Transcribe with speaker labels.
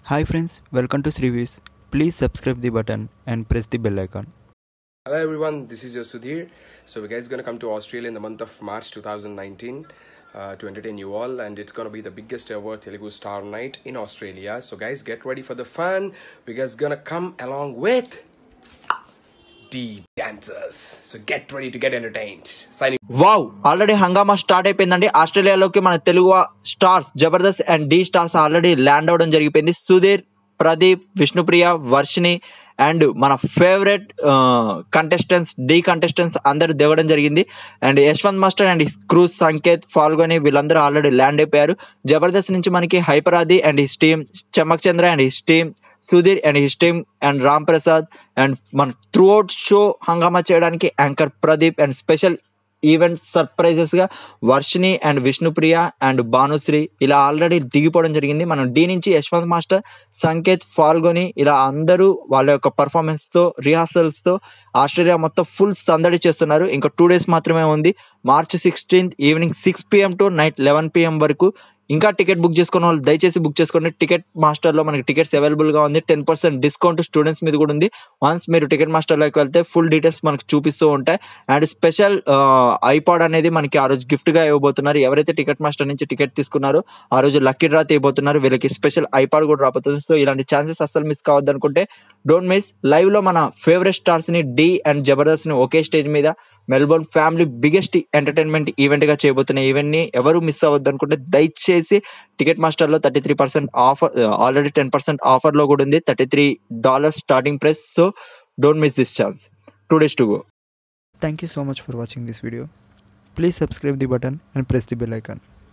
Speaker 1: Hi friends, welcome to Srivis. Please subscribe the button and press the bell icon.
Speaker 2: Hello everyone, this is your Sudhir. So we guys gonna come to Australia in the month of March 2019 uh, to entertain you all, and it's gonna be the biggest ever Telugu Star Night in Australia. So guys, get ready for the fun. We guys gonna come along with D dancers. So get ready to get entertained. Signing.
Speaker 3: Wow already హంగామా start అయిపోయిందండి ఆస్ట్రేలియాలోకి మన Telugu stars Jabardasth and D stars already land అవడం జరిగిపోయింది Sudheer Pradeep Vishnupriya Varshini and మన favourite contestants D contestants అందరూ దిగడం జరిగింది అండ్ యశ్వంత్ మాస్టర్ అండ్ క్రూజ్ సంకేత్ ఫాల్గొని వీళ్ళందరూ ఆల్రెడీ ల్యాండ్ అయిపోయారు జబర్దస్త్ నుంచి మనకి Hyper Aadi and his team Chammak Chandra and his team Sudheer and his team and Ram Prasad and మన త్రూ అవుట్ షో హంగామా చేయడానికి anchor Pradeep and special event surprises గా వర్షిని అండ్ విష్ణుప్రియ అండ్ భానుశ్రీ ఇలా ఆల్రెడీ దిగిపోవడం జరిగింది మనం డి నుంచి యశ్వంత్ మాస్టర్ సంకేత్ ఫాల్గొని ఇలా అందరూ వాళ్ళ యొక్క పర్ఫార్మెన్స్ తో రిహార్సల్స్ తో ఆస్ట్రేలియా మొత్తం ఫుల్ సందడి చేస్తున్నారు ఇంకా టూ డేస్ మాత్రమే ఉంది March sixteenth evening six PM to night eleven PM వరకు ఇంకా టికెట్ బుక్ చేసుకున్న వాళ్ళు దయచేసి బుక్ చేసుకోండి టికెట్ మాస్టర్ లో మనకి టికెట్స్ అవైలబుల్ గా ఉంది టెన్ పర్సెంట్ డిస్కౌంట్ స్టూడెంట్స్ మీద కూడా ఉంది వన్స్ మీరు టికెట్ మాస్టర్ లోకి వెళ్తే ఫుల్ డీటెయిల్స్ మనకు చూపిస్తూ ఉంటాయి అండ్ స్పెషల్ ఐపాడ్ అనేది మనకి ఆ రోజు గిఫ్ట్ గా ఇవ్వబోతున్నారు ఎవరైతే టికెట్ మాస్టర్ నుంచి టికెట్ తీసుకున్నారో ఆ రోజు లక్కీ డ్రా తీయబోతున్నారు వీళ్ళకి స్పెషల్ ఐపాడ్ కూడా రాబోతుంది సో ఇలాంటి ఛాన్సెస్ అస్సలు మిస్ కావద్దు అనుకుంటే డోంట్ మిస్ లైవ్ లో మన ఫేవరెట్ స్టార్స్ ని డి అండ్ జబర్దస్త్ ని ఒకే స్టేజ్ మీద Melbourne family biggest entertainment event గా చేయబోతున్న ఈవెంట్ ని ఎవరు మిస్ అవ్వద్దు అనుకుంటే దయచేసి టికెట్ మాస్టర్ లో thirty three percent offer already ten percent offer లో కూడా ఉంది thirty three dollars starting price so don't miss this chance two days to go
Speaker 1: Thank you so much for watching this video. Please subscribe the button and press the bell icon.